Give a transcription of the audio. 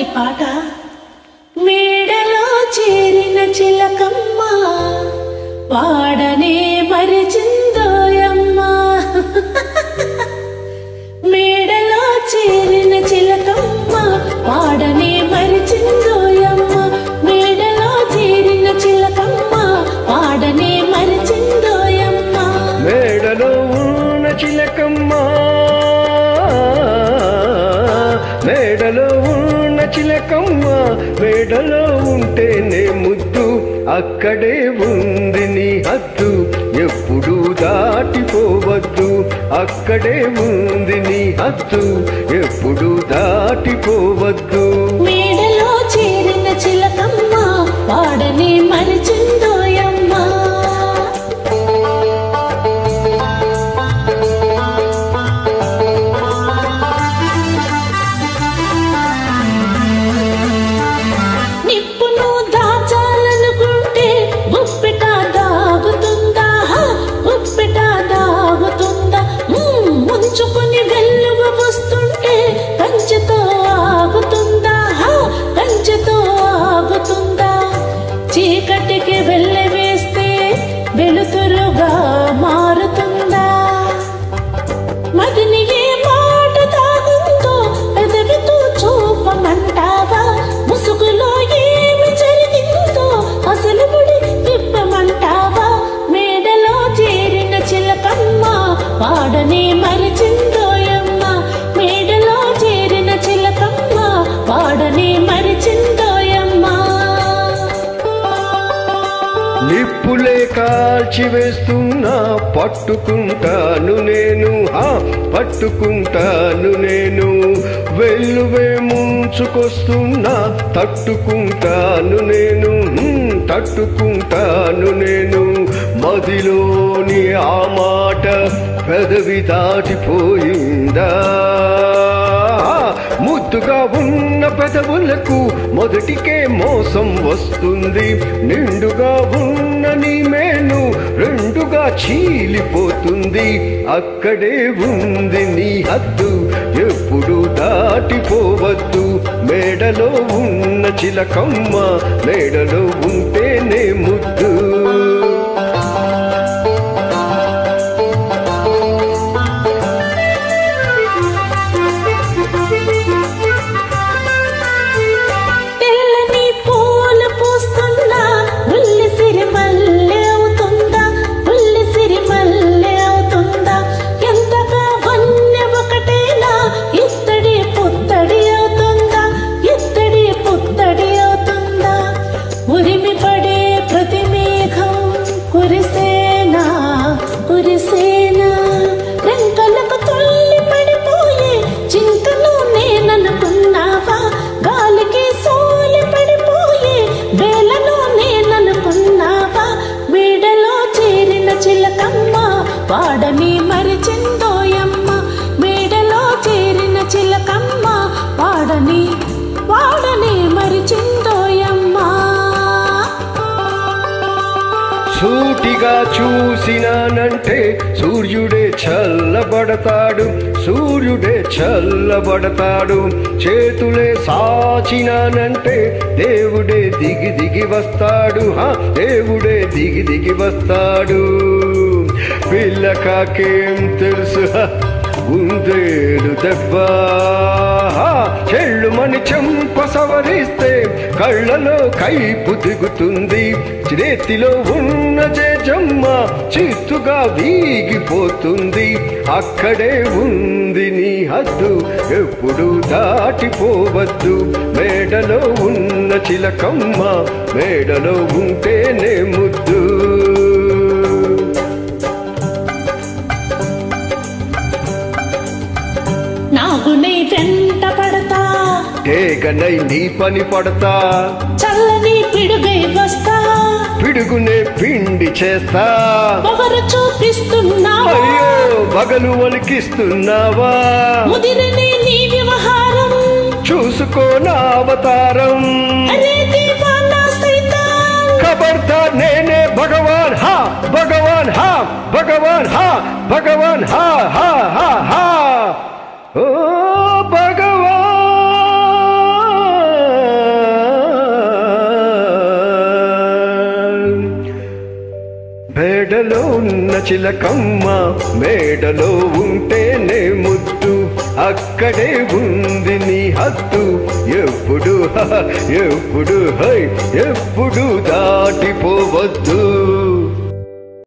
పాట మేడలో చేరిన చిలకమ్మ వాడనే మరిచిందోయమ్మ మేడలో చేరిన చిలకమ్మ వాడనే మరిచిందోయమ్మ మేడలో చేరిన చిలకమ్మ వాడనే మరిచిందోయమ్మ మేడలో ఉన్న చిలకమ్మ మేడలో ఉన్న చిలకమ్మ మేడలో ఉంటేనే ముద్దు అక్కడే ఉంది నీ హద్దు ఎప్పుడు దాటిపోవద్దు అక్కడే ఉంది నీ హద్దు ఎప్పుడు దాటిపోవద్దు మేడలో చేరిన చిలకమ్మ వాడనే మరిచిందోయమ్మ నిప్పును దాచాలనుకుంటే గుప్పెట దాగుతుందా హ, గుప్పెట దాగుతుందా మ్మ్, ముంచుకొని వెల్లువ వస్తుంటే కంచెతో ఆగుతుందా హ, కంచెతో ఆగుతుందా చీకటికి వెళ్ళి వేస్తే వెలుతురుగా మారుతుందా మదిని ఏ మాట తాగుందో పెదవితో చూపమంటావా ముసుగులో ఏమి జరిగిందో అసలు ముడి తిప్పమంటావా మేడలో చేరిన చిలకమ్మ వాడనే మరిచిందోయమ్మ మేడలో చేరిన చిలకమ్మ వాడనే మరిచిందోయమ్మ నిప్పులే కాల్చి వేస్తున్నా పట్టుకుంటాను నేను హా పట్టుకుంటాను నేను వెల్లువే ముంచుకొస్తున్నా తట్టుకుంటాను నేను హ్మ్, తట్టుకుంటాను నేను మదిలోని ఆ మాట పెదవి దాటిపోయిందా ముద్దుగా ఉన్న పెదవులకు మొదటికే మోసం వస్తుంది నిండుగా ఉన్న నీ మేను రెండుగా చీలిపోతుంది అక్కడే ఉంది నీ హద్దు ఎప్పుడు దాటిపోవద్దు మేడలో ఉన్న చిలకమ్మ మేడలో ఉంటేనే ముద్దు తెల్లని పూలు పూస్తున్నా ఉల్లి సిరిమల్లె అవుతుందా ఉల్లి సిరిమల్లె అవుతుందా ఎంతగా వన్నె ఒకటేనా ఇత్తడి పుత్తడి అవుతుందా ఇత్తడి పుత్తడి అవుతుందా ఉరిమి పడే ప్రతి మేఘం కురిసేనా కురిసేనా రెంకలకు తొల్లి పడిపోయే చింతను నేననుకున్నావా గాలికి సోలి పడిపోయే వేలను నేననుకున్నావా మేడలో చేరిన చిలకమ్మ వాడని మరిచిందోయమ్మ మేడలో చేరిన చిలకమ్మ వాడని వాడని మరిచిందోయమ్మ సూటిగా చూసినానంటే సూర్యుడే చల్లబడతాడు సూర్యుడే చల్లబడతాడు చేతులే సాచినానంటే దేవుడే దిగి దిగి వస్తాడు హా దేవుడే దిగి దిగి వస్తాడు పిల్లకాకేం తెలుసు హ, ఉందేడు దెబ్బ చెల్లుమని చెంప సవరిస్తే కళ్ళలో కైపు దిగుతుంది చేతిలో ఉన్న జమ్మ చిత్తుగా వీగిపోతుంది అక్కడే ఉంది నీ హద్దు ఎప్పుడు దాటిపోవద్దు మేడలో ఉన్న చిలకమ్మ మేడలో ఉంటేనే ముద్దు నాగునై వెంట పడతా ఏగనై నీ పని పడతా చల్లని పిడుగై వస్తా పిడుగునే పిండి చేస్తా పొగరు చూపిస్తున్నావా అయ్యో బగలు వలికిస్తున్నావా ముదిరని నీ వ్యవహారం చూసుకో నా అవతారం అరే దీవానా సైతాన్ ఖబర్దార్ నేనే భగవాన్ హా భగవాన్ హా భగవాన్ హా భగవాన్ హా హా హా హా ఓ భగవాన్ చిలకమ్మ మేడలో ఉంటేనే ముద్దు అక్కడే ఉంది నీ హద్దు ఎప్పుడు హ, ఎప్పుడు హై ఎప్పుడు దాటిపోవద్దు